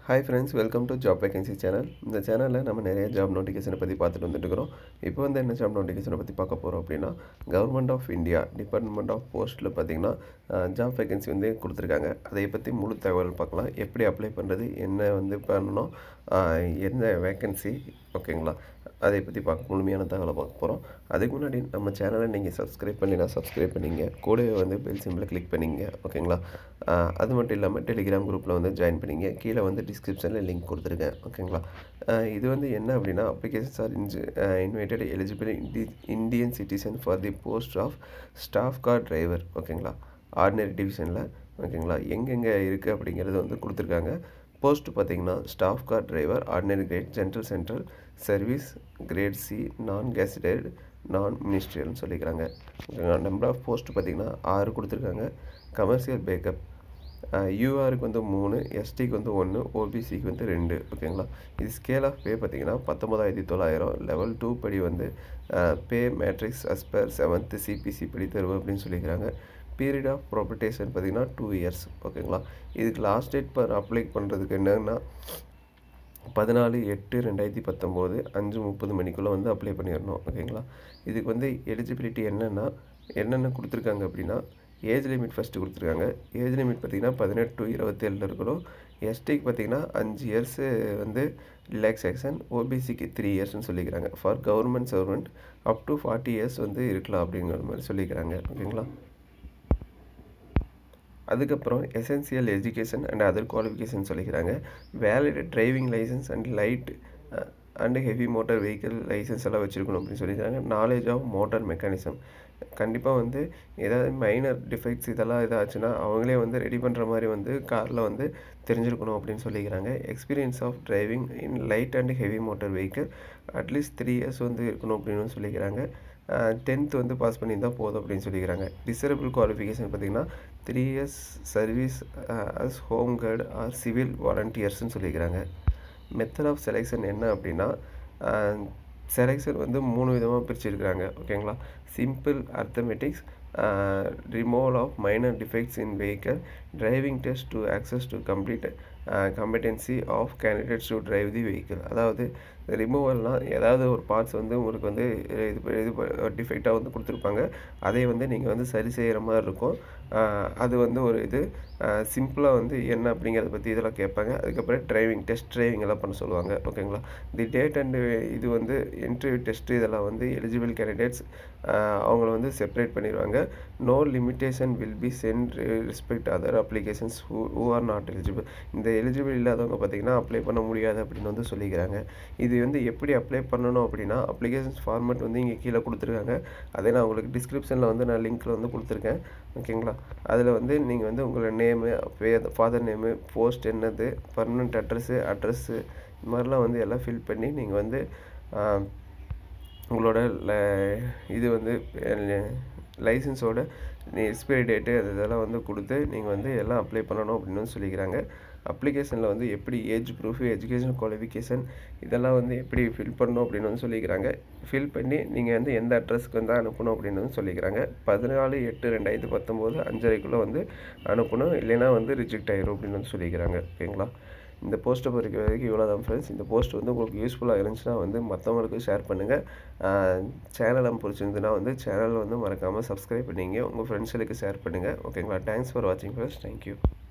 hi friends welcome to job vacancy channel இந்த சேனலில் நம்ம நிறைய ஜாப் நோட்டிஃபிகேஷனை பற்றி பார்த்துட்டு வந்துட்டு இருக்கிறோம் இப்போ வந்து என்ன ஜாப் நோட்டிஃபிகேஷனை பற்றி பார்க்க போகிறோம் அப்படின்னா government of India department of போஸ்ட்டில் பார்த்தீங்கன்னா ஜாப் வேகன்சி வந்து கொடுத்துருக்காங்க அதை பற்றி முழு தகவல் பார்க்கலாம் எப்படி அப்ளை பண்ணுறது என்ன வந்து பண்ணணும் ஆஹ் என்ன வேகன்சி ஓகேங்களா அதை பற்றி பார்க்க முழுமையான தகவலை பார்க்க போகிறோம் அதுக்கு முன்னாடி நம்ம சேனலை நீங்கள் சப்ஸ்கிரைப் பண்ணினா சப்ஸ்கிரைப் பண்ணிங்க கூடவே வந்து பெல் சிம்பிளை கிளிக் பண்ணிங்க ஓகேங்களா ஆஹ் அது மட்டும் இல்லாமல் டெலிகிராம் குரூப்பில் வந்து ஜாயின் பண்ணிங்க கீழே வந்து டிஸ்கிரிப்ஷனில் லிங்க் கொடுத்துருக்கேன் ஓகேங்களா ஆஹ் இது வந்து என்ன அப்படின்னா அப்ளிகேஷன்ஸ் ஆர் இன்ஜி இன்வைட்டட் எலிஜிபிள் இண்டி Indian citizen for the post of staff car driver ஓகேங்களா ஆர்டினரி டிவிஷனில் ஓகேங்களா எங்கெங்கே இருக்குது அப்படிங்கிறது வந்து கொடுத்துருக்காங்க போஸ்ட் பார்த்தீங்கன்னா staff car driver ordinary grade general central service grade C non gazetted நான் மினிஸ்ட்ரியல்னு சொல்லிக்கிறாங்க நம்பர் ஆஃப் போஸ்ட் பார்த்தீங்கன்னா ஆறு கொடுத்துருக்காங்க கமர்ஷியல் பேக்கப் யூஆருக்கு வந்து மூணு எஸ்டிக்கு வந்து ஒன்று ஓபிசிக்கு வந்து ரெண்டு ஓகேங்களா இது ஸ்கேல் ஆஃப் பே பார்த்தீங்கன்னா பத்தொம்பதாயிரத்தி தொள்ளாயிரம் லெவல் டூ படி வந்து pay matrix as per seventh CPC படி தருவோம் அப்படின்னு சொல்லிக்கிறாங்க பீரியட் ஆஃப் ப்ராப்பர்டேஷன் பார்த்தீங்கன்னா டூ இயர்ஸ் ஓகேங்களா இதுக்கு லாஸ்ட் டேட் பர் அப்ளை பண்ணுறதுக்கு என்னன்னா பதினாலு எட்டு ரெண்டாயிரத்தி பத்தொம்போது அஞ்சு முப்பது மணிக்குள்ளே வந்து அப்ளை பண்ணிடணும் ஓகேங்களா இதுக்கு வந்து எலிஜிபிலிட்டி என்னென்னா என்னென்ன கொடுத்துருக்காங்க அப்படின்னா ஏஜ் லிமிட் ஃபஸ்ட்டு கொடுத்துருக்காங்க ஏஜ் லிமிட் பார்த்திங்கன்னா பதினெட்டு டு இருபத்தேழில் இருக்கணும் எஸ்டிக்கு பார்த்திங்கன்னா அஞ்சு இயர்ஸு வந்து ரிலாக்ஸேஷன் ஓபிசிக்கு த்ரீ இயர்ஸ்னு சொல்லிக்கிறாங்க for government servant up to forty years வந்து இருக்கலாம் அப்படிங்கிற மாதிரி சொல்லிக்கிறாங்க ஓகேங்களா அதுக்கப்புறம் essential education and other qualification சொல்லிக்கிறாங்க valid driving licence and light and heavy motor vehicle licence எல்லாம் வச்சுருக்கணும் அப்படின்னு சொல்லிக்கிறாங்க நாலேஜ் ஆஃப் மோட்டார் மெக்கானிசம் கண்டிப்பாக வந்து ஏதாவது மைனர் டிஃபெக்ட்ஸ் இதெல்லாம் இதாச்சுன்னா அவங்களே வந்து ரெடி பண்ணுற மாதிரி வந்து காரில் வந்து தெரிஞ்சிருக்கணும் அப்படின்னு சொல்லிக்கிறாங்க experience of driving in light and heavy motor vehicle at least three years வந்து இருக்கணும் அப்படின்னு சொல்லிக்கிறாங்க டென்த்து வந்து பாஸ் பண்ணியிருந்தால் போதும் அப்படின்னு சொல்லிக்கிறாங்க டிசரபிள் குவாலிஃபிகேஷன் பார்த்திங்கன்னா three years service as home guard or civil வாலண்டியர்ஸ்னு சொல்லிக்கிறாங்க மெத்தட் ஆஃப் செலெக்ஷன் என்ன அப்படின்னா செலெக்ஷன் வந்து மூணு விதமாக பிரிச்சிருக்கிறாங்க ஓகேங்களா simple arithmetics removal of minor defects in vehicle driving test to access to complete competency of candidates to drive the vehicle அதாவது ரிமூவல்னால் ஏதாவது ஒரு பார்ட்ஸ் வந்து உங்களுக்கு வந்து இது இது டிஃபெக்டாக வந்து கொடுத்துருப்பாங்க அதை வந்து நீங்கள் வந்து சரி செய்கிற மாதிரி இருக்கும் அது வந்து ஒரு இது சிம்பிளாக வந்து என்ன அப்படிங்கிறத பற்றி இதெல்லாம் கேட்பாங்க அதுக்கப்புறம் டிரைவிங் டெஸ்ட் டிரைவிங் எல்லாம் பண்ண சொல்லுவாங்க ஓகேங்களா தி டேட் அண்டு இது வந்து இன்டர்வியூ டெஸ்ட்டு இதெல்லாம் வந்து எலிஜிபிள் கேண்டிடேட்ஸ் அவங்கள வந்து செப்பரேட் பண்ணிடுவாங்க no limitation will be sent respect other applications who who are not eligible இந்த எலிஜிபிள் இல்லாதவங்க பார்த்திங்கன்னா அப்ளை பண்ண முடியாது அப்படின்னு வந்து சொல்லிக்கிறாங்க இது வந்து எப்படி அப்ளை பண்ணணும் அப்படின்னா அப்ளிகேஷன்ஸ் ஃபார்மேட் வந்து இங்கே கீழே கொடுத்துருக்காங்க அதை நான் உங்களுக்கு டிஸ்கிரிப்ஷனில் வந்து நான் லிங்க்கில் வந்து கொடுத்துருக்கேன் ஓகேங்களா அதில் வந்து நீங்கள் வந்து உங்களோட நேமு ஃபாதர் நேமு போஸ்ட் என்னது பர்மனெண்ட் அட்ரஸ்ஸு அட்ரஸ்ஸு இது மாதிரிலாம் வந்து எல்லாம் ஃபில் பண்ணி நீங்கள் வந்து உங்களோட இது வந்து லைசன்ஸோட எக்ஸ்பைரி டேட்டு அது இதெல்லாம் வந்து கொடுத்து நீங்கள் வந்து எல்லாம் அப்ளை பண்ணணும் அப்படின்னு சொல்லிக்கிறாங்க அப்ளிகேஷனில் வந்து எப்படி ஏஜ் ப்ரூஃப் எஜுகேஷன் குவாலிஃபிகேஷன் இதெல்லாம் வந்து எப்படி ஃபில் பண்ணணும் அப்படின்னு வந்து சொல்லிக்கிறாங்க ஃபில் பண்ணி நீங்கள் வந்து எந்த அட்ரஸ்க்கு வந்து அனுப்பணும் அப்படின்னு வந்து சொல்லிக்கிறாங்க பதினாலு எட்டு ரெண்டாயிரத்து பத்தொம்போது அஞ்சரைக்குள்ளே வந்து அனுப்பணும் இல்லைன்னா வந்து ரிஜெக்ட் ஆயிரும் அப்படின்னு வந்து சொல்லிக்கிறாங்க ஓகேங்களா இந்த போஸ்ட்டை பொறுத்த வரைக்கும் இவ்வளோ தான் ஃப்ரெண்ட்ஸ் இந்த போஸ்ட் வந்து உங்களுக்கு யூஸ்ஃபுல்லாக இருந்துச்சுன்னா வந்து மற்றவங்களுக்கு ஷேர் பண்ணுங்கள் சேனலை பிடிச்சிருந்துன்னா வந்து சேனலை வந்து மறக்காமல் சப்ஸ்கிரைப் பண்ணிங்க உங்கள் ஃப்ரெண்ட்ஸுகளுக்கு ஷேர் பண்ணுங்கள் ஓகேங்களா தேங்க்ஸ் ஃபார் வாட்சிங் ஃப்ரெண்ட்ஸ் தேங்க்யூ